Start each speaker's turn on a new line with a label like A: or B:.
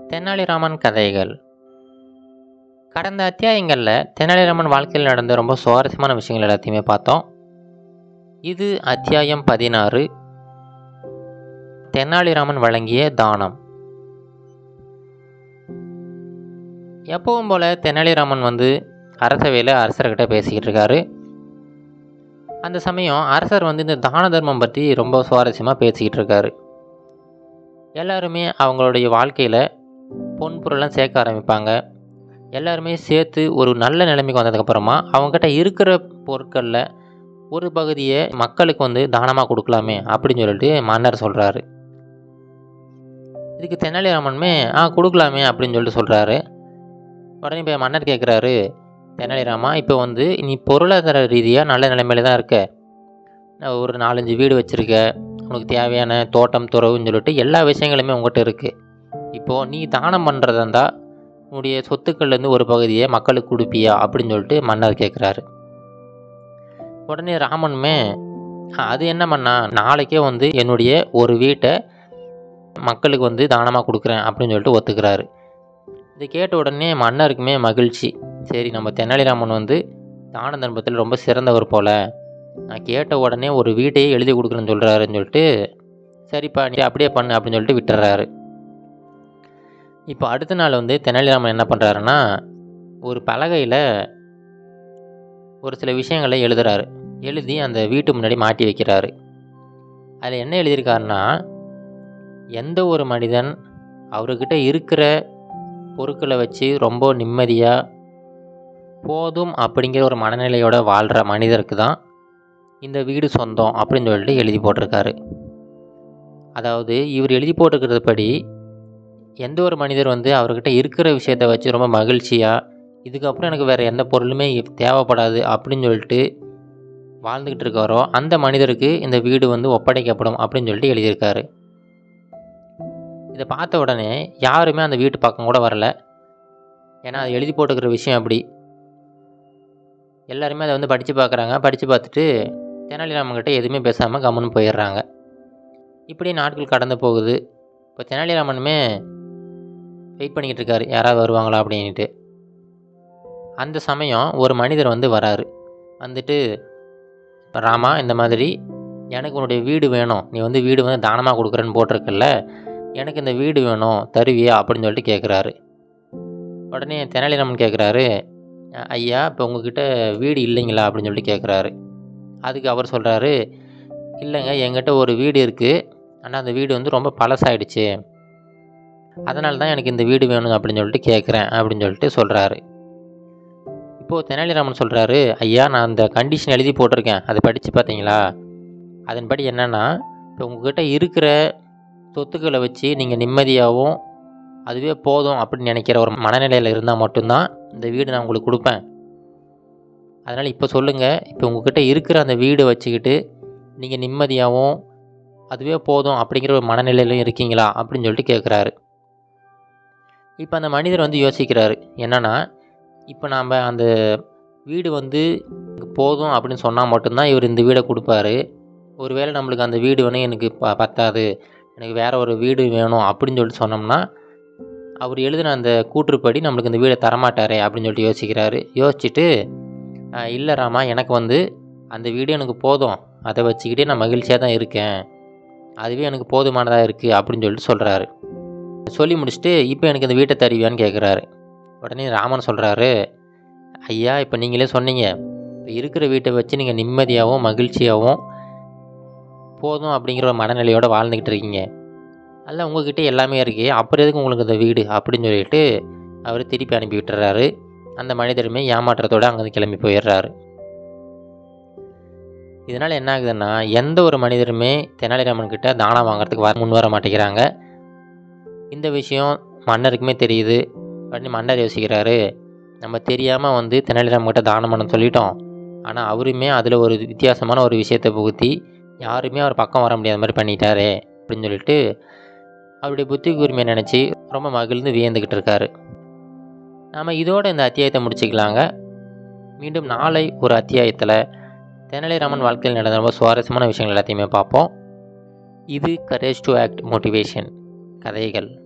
A: தெனாலிராமன் கதைகள் கடந்த அத்தியாயங்களில் தெனாலிராமன் வாழ்க்கையில் நடந்த ரொம்ப சுவாரஸ்யமான விஷயங்கள் எல்லாத்தையுமே பார்த்தோம் இது அத்தியாயம் பதினாறு தெனாலிராமன் வழங்கிய தானம் எப்பவும் போல தெனாலிராமன் வந்து அரசவையில் அரசர்கிட்ட பேசிக்கிட்டு இருக்காரு அந்த சமயம் அரசர் வந்து இந்த தான தர்மம் பற்றி ரொம்ப சுவாரஸ்யமாக பேசிக்கிட்டு இருக்காரு எல்லாருமே அவங்களுடைய வாழ்க்கையில் பொன் பொருள்லாம் சேர்க்க ஆரம்பிப்பாங்க எல்லாருமே சேர்த்து ஒரு நல்ல நிலைமைக்கு வந்ததுக்கப்புறமா அவங்ககிட்ட இருக்கிற பொருட்களில் ஒரு பகுதியை மக்களுக்கு வந்து தானமாக கொடுக்கலாமே அப்படின்னு சொல்லிட்டு மன்னர் சொல்கிறாரு இதுக்கு தெனாலிராமனுமே ஆ கொடுக்கலாமே அப்படின்னு சொல்லிட்டு சொல்கிறாரு உடனே இப்போ மன்னர் கேட்குறாரு தெனாலிராமா இப்போ வந்து நீ பொருளாதார ரீதியாக நல்ல நிலைமையில தான் இருக்க நான் ஒரு நாலஞ்சு வீடு வச்சுருக்க உனக்கு தேவையான தோட்டம் துறவுன்னு சொல்லிட்டு எல்லா விஷயங்களுமே உங்கள்கிட்ட இருக்குது இப்போது நீ தானம் பண்ணுறதா இருந்தால் உன்னுடைய சொத்துக்கள்லேருந்து ஒரு பகுதியை மக்களுக்கு கொடுப்பியா அப்படின்னு சொல்லிட்டு மன்னர் கேட்குறாரு உடனே ராமனுமே "ஆ, அது என்ன மன்னா நாளைக்கே வந்து என்னுடைய ஒரு வீட்டை மக்களுக்கு வந்து தானமாக கொடுக்குறேன் அப்படின்னு சொல்லிட்டு ஒத்துக்கிறாரு இதை கேட்ட உடனே மன்னருக்குமே மகிழ்ச்சி சரி நம்ம தெனாலிராமன் வந்து தான தர்மத்தில் ரொம்ப சிறந்தவர் போல நான் கேட்ட உடனே ஒரு வீட்டையே எழுதி கொடுக்குறேன்னு சொல்கிறாருன்னு சொல்லிட்டு சரிப்பா நீ அப்படியே பண்ணு அப்படின்னு சொல்லிட்டு விட்டுறாரு இப்போ அடுத்த நாள் வந்து தெனாலிராமன் என்ன பண்ணுறாருன்னா ஒரு பலகையில் ஒரு சில விஷயங்களை எழுதுறாரு எழுதி அந்த வீட்டு முன்னாடி மாட்டி வைக்கிறாரு அதில் என்ன எழுதியிருக்காருன்னா எந்த ஒரு மனிதன் அவர்கிட்ட இருக்கிற பொருட்களை வச்சு ரொம்ப நிம்மதியாக போதும் அப்படிங்கிற ஒரு மனநிலையோட வாழ்கிற மனிதருக்கு தான் இந்த வீடு சொந்தம் அப்படின்னு சொல்லிட்டு எழுதி போட்டிருக்காரு அதாவது இவர் எழுதி போட்டிருக்கிறது படி எந்த ஒரு மனிதர் வந்து அவர்கிட்ட இருக்கிற விஷயத்த வச்சு ரொம்ப மகிழ்ச்சியாக இதுக்கப்புறம் எனக்கு வேறு எந்த பொருளுமே இப் தேவைப்படாது அப்படின்னு சொல்லிட்டு வாழ்ந்துக்கிட்டு இருக்காரோ அந்த மனிதருக்கு இந்த வீடு வந்து ஒப்படைக்கப்படும் அப்படின்னு சொல்லிட்டு எழுதியிருக்காரு இதை பார்த்த உடனே யாருமே அந்த வீட்டு பக்கம் கூட வரல ஏன்னா அது எழுதி போட்டுக்கிற விஷயம் அப்படி எல்லாருமே அதை வந்து படித்து பார்க்குறாங்க படித்து பார்த்துட்டு தெனாலிராமன்கிட்ட எதுவுமே பேசாமல் கம்முன்னு போயிடுறாங்க இப்படி நாட்கள் கடந்து போகுது இப்போ தெனாலிராமனுமே வெயிட் பண்ணிக்கிட்டு இருக்காரு யாராவது வருவாங்களா அப்படின்ட்டு அந்த சமயம் ஒரு மனிதர் வந்து வராரு வந்துட்டு ராமா இந்த மாதிரி எனக்கு உன்னுடைய வீடு வேணும் நீ வந்து வீடு வந்து தானமாக கொடுக்குறேன்னு போட்டிருக்கல்ல எனக்கு இந்த வீடு வேணும் தருவியா அப்படின்னு சொல்லிட்டு கேட்குறாரு உடனே தெனாலிராமன் கேட்குறாரு ஐயா இப்போ உங்ககிட்ட வீடு இல்லைங்களா அப்படின்னு சொல்லிட்டு கேட்குறாரு அதுக்கு அவர் சொல்கிறாரு இல்லைங்க என்கிட்ட ஒரு வீடு இருக்குது ஆனால் அந்த வீடு வந்து ரொம்ப பழசாயிடுச்சு அதனால தான் எனக்கு இந்த வீடு வேணும் அப்படின்னு சொல்லிட்டு கேட்குறேன் அப்படின்னு சொல்லிட்டு சொல்கிறாரு இப்போது தெனாலிராமன் சொல்கிறாரு ஐயா நான் அந்த கண்டிஷன் எழுதி போட்டிருக்கேன் அதை படித்து பார்த்தீங்களா அதன்படி என்னென்னா இப்போ உங்ககிட்ட இருக்கிற சொத்துக்களை வச்சு நீங்கள் நிம்மதியாகவும் அதுவே போதும் அப்படின்னு நினைக்கிற ஒரு மனநிலையில் இருந்தால் மட்டும்தான் இந்த வீடு நான் உங்களுக்கு கொடுப்பேன் அதனால் இப்போ சொல்லுங்கள் இப்போ உங்ககிட்ட இருக்கிற அந்த வீடை வச்சுக்கிட்டு நீங்கள் நிம்மதியாகவும் அதுவே போதும் அப்படிங்கிற ஒரு மனநிலையிலும் இருக்கீங்களா அப்படின்னு சொல்லிட்டு கேட்குறாரு இப்போ அந்த மனிதர் வந்து யோசிக்கிறாரு என்னன்னா இப்போ நாம் அந்த வீடு வந்து போதும் அப்படின்னு சொன்னால் மட்டும்தான் இவர் இந்த வீடை கொடுப்பாரு ஒருவேளை நம்மளுக்கு அந்த வீடு வேணும் எனக்கு ப பத்தாது எனக்கு வேற ஒரு வீடு வேணும் அப்படின்னு சொல்லிட்டு சொன்னோம்னா அவர் எழுதின அந்த கூற்றுப்படி நம்மளுக்கு இந்த வீடை தரமாட்டாரே அப்படின்னு சொல்லிட்டு யோசிக்கிறாரு யோசிச்சுட்டு "ஆஹ், இல்லை ராமா எனக்கு வந்து அந்த வீடு எனக்கு போதும் அதை வச்சுக்கிட்டே நான் மகிழ்ச்சியாக தான் இருக்கேன் அதுவே எனக்கு போதுமானதாக இருக்குது அப்படின்னு சொல்லிட்டு சொல்கிறாரு சொல்லி முடிச்சுட்டு இப்போ எனக்கு இந்த வீட்டை தருவியான்னு கேட்குறாரு உடனே ராமன் சொல்கிறாரு ஐயா இப்போ நீங்களே சொன்னீங்க இப்போ இருக்கிற வீட்டை வச்சு நீங்கள் நிம்மதியாகவும் மகிழ்ச்சியாகவும் போதும் அப்படிங்கிற ஒரு மனநிலையோடு வாழ்ந்துக்கிட்டு இருக்கீங்க அல்ல உங்ககிட்ட எல்லாமே இருக்கு அப்புறம் எதுக்கு உங்களுக்கு இந்த வீடு அப்படின்னு சொல்லிட்டு அவர் திருப்பி அனுப்பி விட்டுறாரு அந்த மனிதருமே ஏமாற்றத்தோடு அங்கேருந்து கிளம்பி போயிடுறாரு இதனால் என்ன ஆகுதுன்னா எந்த ஒரு மனிதருமே தெனாலிராமன் கிட்ட தானம் வாங்குறதுக்கு வர முன் வர மாட்டேங்கிறாங்க இந்த விஷயம் மன்னருக்குமே தெரியுது உடனே மன்னர் யோசிக்கிறாரு நம்ம தெரியாமல் வந்து தெனாலிராமன் கிட்ட தானம் பண்ண சொல்லிட்டோம் ஆனால் அவருமே அதில் ஒரு வித்தியாசமான ஒரு விஷயத்தை புகுத்தி யாருமே அவர் பக்கம் வர முடியாத மாதிரி பண்ணிட்டாரே அப்படின்னு சொல்லிட்டு அவருடைய புத்தி கூர்மையை நினச்சி ரொம்ப மகிழ்ந்து வியந்துக்கிட்டு இருக்காரு நாம் இதோட இந்த அத்தியாயத்தை முடிச்சுக்கலாங்க மீண்டும் நாளை ஒரு அத்தியாயத்தில் தெனாலிராமன் வாழ்க்கையில் நடந்த ரொம்ப சுவாரஸ்யமான விஷயங்கள் எல்லாத்தையுமே பார்ப்போம் இது கரேஜ் டு ஆக்ட் மோட்டிவேஷன் கதைகள்